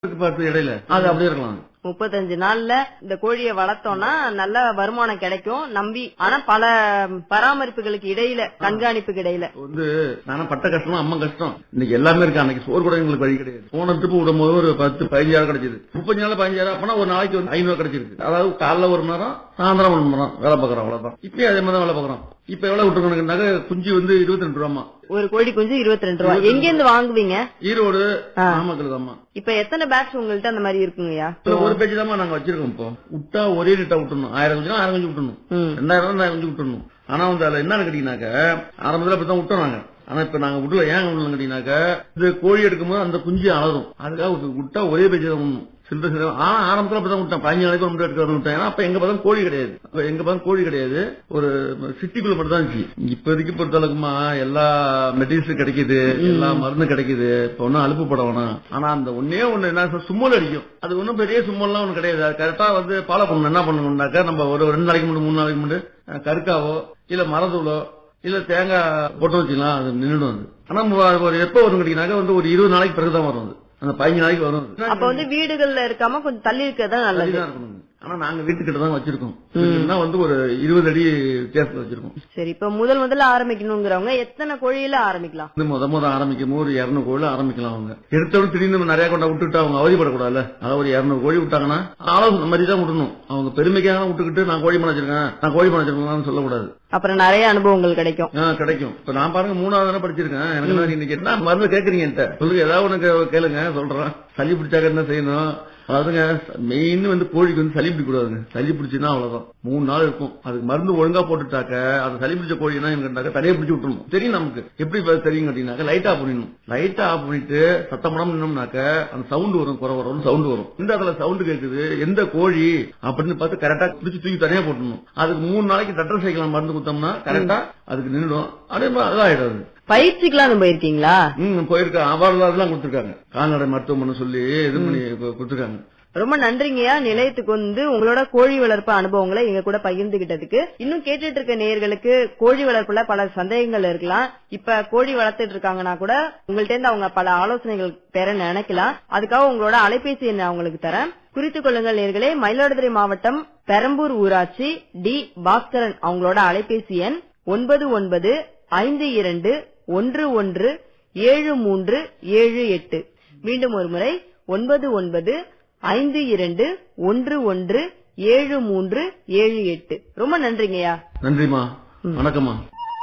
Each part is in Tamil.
பார்த்து இடையில அது அப்படியே இருக்கலாம் முப்பத்தஞ்சு நாள்ல இந்த கோழியை வளர்த்தோம்னா நல்ல வருமானம் கிடைக்கும் நம்பி ஆனா பல பராமரிப்புகளுக்கு இடையில கண்காணிப்புக்கு இடையில வந்து நானும் பட்ட கஷ்டம் அம்மா கஷ்டம் இன்னைக்கு எல்லாமே இருக்கு அன்னைக்கு சோறு கூட எங்களுக்கு வழி கிடையாது போன ட்ரிப்பு விடும்போது ஒரு பத்து பதினஞ்சாயிரம் கிடைச்சது முப்பஞ்சு நாள் பதினஞ்சாயிரம் அப்பனா ஒரு நாளைக்கு வந்து ஐநூறு கிடைச்சிருக்கு அதாவது காலைல ஒரு மணி நேரம் சாயந்தரம் ஒரு மணி நேரம் வேலை பார்க்கறோம் அவ்வளவுதான் இப்பயும் அதே மாதிரி தான் வேலை பார்க்கறோம் இப்ப எவ்வளவு விட்டுருக்கணும்னாக்க குஞ்சு வந்து இருபத்தி ரெண்டு ரூபாமா ஒரு கோழி குஞ்சு இருபத்தி ரெண்டு ரூபாய் எங்க இருந்து வாங்குவீங்க ஈரோடு ஆ. நாமக்கல் தாம்மா இப்ப எத்தனை பேட்ச் உங்கள்ட்ட அந்த மாதிரி இருக்குங்கய்யா இப்ப ஒரு பேஜ் தான் நாங்க வச்சிருக்கோம் இப்போ விட்டா ஒரே ரேட்டா விட்டுணும் ஆயிரம் குஞ்சு ஆயிரம் குஞ்சு விட்டணும் ம். ரெண்டாயிரம் ரெண்டாயிரம் குஞ்சு விட்டுணும் ஆனா வந்து அதுல என்னன்னு கேட்டீங்கன்னாக்க ஆரம்பத்துல அப்படித்தான் விட்டோம் நாங்க ஆனா இப்ப நாங்க விடல ஏன் விடலாம் கேட்டீங்கன்னாக்க இந்த கோழி எடுக்கும்போது அந்த குஞ்சு அலரும் அதுக்காக விட்டு- விட்டா ஒரே பேஜ் தான் விடணும் சில்லற சில்லற ஆனா ஆரம்பத்துல அப்படிதான் விட்டேன் பதினஞ்சு நாளைக்கு ஒரு முட்டை எடுக்க விட்டேன் ஏன்னா அப்ப எங்க பார்த்தா கோழி கிடையாது அப்ப எங்க பார்த்தா கோழி கிடையாது ஒரு சிட்டிக்குள்ள மட்டும் தான் இருந்துச்சு இப்போதைக்கு பொறுத்த அளவுக்குமா எல்லா மெட்டீரியல்ஸும் கிடைக்குது எல்லா மருந்து கிடைக்குது இப்ப ஒன்னும் அலுப்பு பட வேணாம் ஆனா அந்த ஒன்னே ஒண்ணு என்ன சொல்ற, சும்மல் அடிக்கும் அது ஒன்றும் பெரிய சும்மல்லாம் ஒண்ணு கிடையாது அது கரெக்டா வந்து ஃபாலோ பண்ணணும் என்ன பண்ணணும்னாக்கா நம்ம ஒரு ரெண்டு நாளைக்கு முன்னாடி மூணு நாளைக்கு முன்னாடி அஹ், கருக்காவோ இல்ல மரத்தூளோ இல்ல தேங்காய் போட்டு வச்சுக்கலாம் அது நின்றுடும் அது ஆனா நம்ம ஒரு எப்போ வரும் கேட்டீங்கன்னாக்கா வந்து ஒரு இருபது நாளைக்கு பிறகுதான் வரும் அது அந்த பதினஞ்சு நாளைக்கு வரும் அது. அப்ப வந்து வீடுகள்ல இருக்காம கொஞ்சம் தள்ளி இருக்கிறதா நல்லது தள்ளிதான் இருக்கணும் ஆனா நாங்க வீட்டுக்கிட்ட தான் வச்சிருக்கோம் இல்லைன்னா வந்து ஒரு இருபது அடி வித்தியாசத்துல வச்சிருக்கோம் சரி இப்ப முதல் முதல்ல ஆரம்பிக்கணுங்கிறவங்க எத்தனை கோழியில ஆரம்பிக்கலாம் வந்து முத முத ஆரம்பிக்கும் போது ஒரு இருநூறு கோழி ஆரம்பிக்கலாம் அவங்க எடுத்தவங்க திடீர்னு நம்ம நிறைய கொண்டா விட்டுட்டு அவங்க அவதிப்படக்கூடாதுல்ல அதாவது ஒரு இருநூறு கோழி விட்டாங்கன்னா ஆலோசனை மாதிரி தான் விடணும் அவங்க பெருமைக்காக விட்டுக்கிட்டு நான் கோழி பண்ண வச்சிருக்கேன் நான் கோழி பண்ண வச்சிருக்கேன் சொல்லக்கூடாது அப்புறம் நிறைய அனுபவங்கள் கிடைக்கும் ஆ, கிடைக்கும் இப்ப நான் பாருங்க மூணாவது தானே படிச்சிருக்கேன் எனக்கு என்ன இன்னைக்கு என்ன மருந்து கேக்குறீங்க என்கிட்ட சொல்லுங்க ஏதாவது உனக்கு கேளுங்க சொல்றேன் சளி பிடிச்சாக்க என்ன செய்யணும் அதாவதுங்க மெயின் வந்து கோழிக்கு வந்து சளி பிடிக்க கூடாதுங்க சளி பிடிச்சுன்னா அவ்வளவுதான் மூணு நாள் இருக்கும் அதுக்கு மருந்து ஒழுங்கா போட்டுட்டாக்க அது சளி பிடிச்ச கோழி என்ன கேட்டாக்க தலையை பிடிச்சு விட்டுணும் தெரியும் நமக்கு எப்படி இப்ப தெரியும் கேட்டீங்கன்னாக்க லைட் ஆஃப் பண்ணிடணும் லைட் ஆஃப் பண்ணிட்டு சத்தம் படம் நின்னோம்னாக்க அந்த சவுண்ட் வரும் குறை வரும் சவுண்ட் வரும் இந்த இடத்துல சவுண்ட் கேக்குது எந்த கோழி அப்படின்னு பார்த்து கரெக்டா பிடிச்சு தூக்கி தனியா போட்டணும் அதுக்கு மூணு நாளைக்கு டட்டர் சைக்கிள் மருந்து கொடுத்தோம்னா கரெக்டா அதுக்கு நின்றுடும் அதே மாதிரி அதாயிடும் பயிற்சிக்கெல்லாம் போயிருக்கீங்களா ம் போயிருக்கேன் அவார்டு எல்லாம் கொடுத்துருக்காங்க கால்நடை மருத்துவமனை சொல்லி இது பண்ணி கு- கொடுத்துருக்காங்க ரொம்ப நன்றிங்கய்யா நிலையத்துக்கு வந்து உங்களோட கோழி வளர்ப்பு அனுபவங்களை எங்க கூட பகிர்ந்துகிட்டதுக்கு இன்னும் கேட்டுட்டு இருக்க நேயர்களுக்கு கோழி வளர்ப்புல பல சந்தேகங்கள் இருக்கலாம் இப்ப கோழி வளர்த்துட்டு இருக்காங்கன்னா கூட உங்கள்ட்ட இருந்து அவங்க பல ஆலோசனைகள் பெற நினைக்கலாம் அதுக்காக உங்களோட அலைபேசி எண்ணை அவங்களுக்கு தரேன் குறித்துக் கொள்ளுங்கள் நேர்களே மயிலாடுதுறை மாவட்டம் பெரம்பூர் ஊராட்சி டி பாஸ்கரன் அவங்களோட அலைபேசி எண் ஒன்பது ஒன்பது ஐந்து இரண்டு ஒன்று ஒன்று ஏழு மூன்று ஏழு எட்டு மீண்டும் ஒரு முறை ஒன்பது ஒன்பது ஐந்து இரண்டு ஒன்று ஒன்று ஏழு மூன்று ஏழு எட்டு ரொம்ப நன்றிங்கய்யா நன்றிமா வணக்கம்மா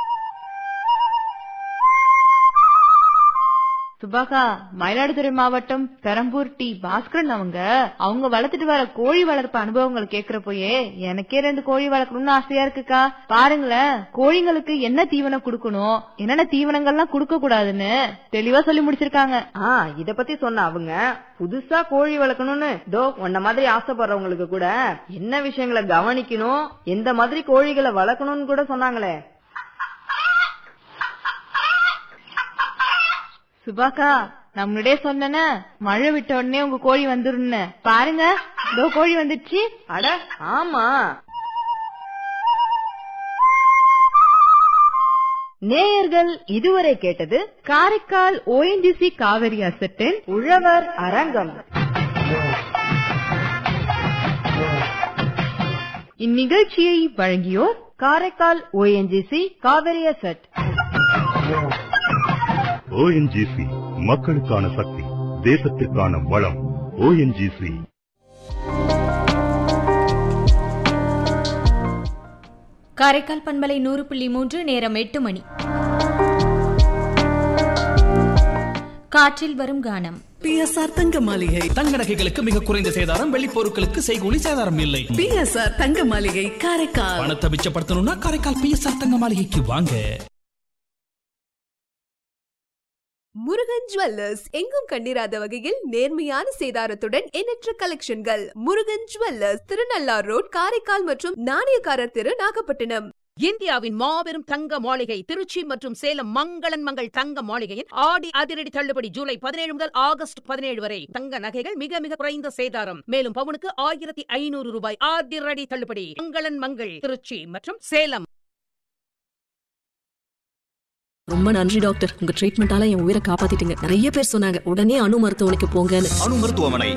சுபாகா மயிலாடுதுறை மாவட்டம் பெரம்பூர் டி பாஸ்கரன் அவங்க அவங்க வளர்த்துட்டு வர கோழி வளர்ப்பு அனுபவங்கள் கேக்குறப்போயே எனக்கே ரெண்டு கோழி வளர்க்கணும்னு ஆசையா இருக்குக்கா பாருங்களேன் கோழிங்களுக்கு என்ன தீவனம் கொடுக்கணும் என்னென்ன தீவனங்கள்லாம் கொடுக்க கூடாதுன்னு தெளிவா சொல்லி முடிச்சிருக்காங்க ஆ இத பத்தி சொன்ன அவங்க புதுசா கோழி வளர்க்கணும்னு தோ உன்ன மாதிரி ஆசைப்படுறவங்களுக்கு கூட என்ன விஷயங்களை கவனிக்கணும் எந்த மாதிரி கோழிகளை வளர்க்கணும்னு கூட சொன்னாங்களே சுபாக்கா நான் முன்னாடியே சொன்னேனே மழை விட்ட உடனே உங்க கோழி வந்துருன்னு பாருங்க இதோ கோழி வந்துடுச்சு அட ஆமா நேயர்கள் இதுவரை கேட்டது காரைக்கால் ஓஎன்ஜிசி காவிரி அசட்டின் உழவர் அரங்கம் இந்நிகழ்ச்சியை வழங்கியோர் காரைக்கால் ஓஎன்ஜிசி காவிரிய செட் ஓஎன்ஜிசி மக்களுக்கான சக்தி தேசத்திற்கான வளம் ஓஎன்ஜிசி காரைக்கால் பண்பலை நூறு புள்ளி மூன்று நேரம் எட்டு மணி காற்றில் வரும் கானம் பிஎஸ்ஆர் தங்க மாளிகை தங்க நகைகளுக்கு மிக குறைந்த சேதாரம் வெள்ளி பொருட்களுக்கு செய்கூலி சேதாரம் இல்லை பிஎஸ்ஆர் தங்க மாளிகை காரைக்கால் பணத்தை மிச்சப்படுத்தணும்னா காரைக்கால் பிஎஸ்ஆர் தங்க மாளிகைக்கு வாங்க முருகன் ஜுவல்லர்ஸ் எங்கும் கண்டிராத வகையில் நேர்மையான சேதாரத்துடன் எண்ணற்ற கலெக்ஷன்கள் முருகன் ஜுவல்லர்ஸ் திருநள்ளார் ரோட் காரைக்கால் மற்றும் நாணயக்காரர் தெரு நாகப்பட்டினம் இந்தியாவின் மாபெரும் தங்க மாளிகை திருச்சி மற்றும் சேலம் மங்களன் மங்கள் தங்க மாளிகையின் ஆடி அதிரடி தள்ளுபடி ஜூலை பதினேழு முதல் ஆகஸ்ட் பதினேழு வரை தங்க நகைகள் மிக மிக குறைந்த சேதாரம் மேலும் பவுனுக்கு ஆயிரத்தி ஐநூறு ரூபாய் அதிரடி தள்ளுபடி மங்களன் மங்கள் திருச்சி மற்றும் சேலம் ரொம்ப நன்றி டாக்டர் உங்க ட்ரீட்மெண்டால என் உயிரை காப்பாத்திட்டீங்க நிறைய பேர் சொன்னாங்க உடனே அணு மருத்துவமனைக்கு போங்கன்னு அணு மருத்துவமனை